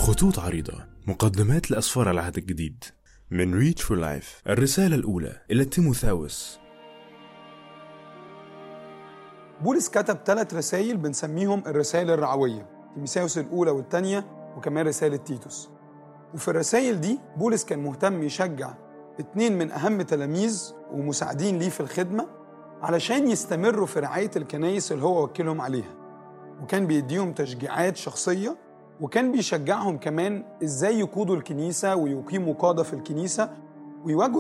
خطوط عريضة مقدمات لأسفار العهد الجديد من ريتش فور لايف الرسالة الأولى إلى تيموثاوس بولس كتب ثلاث رسائل بنسميهم الرسائل الرعوية تيموثاوس الأولى والثانية وكمان رسالة تيتوس وفي الرسائل دي بولس كان مهتم يشجع اتنين من أهم تلاميذ ومساعدين ليه في الخدمة علشان يستمروا في رعاية الكنايس اللي هو وكلهم عليها وكان بيديهم تشجيعات شخصية وكان بيشجعهم كمان ازاي يقودوا الكنيسة ويقيموا قادة في الكنيسة ويواجهوا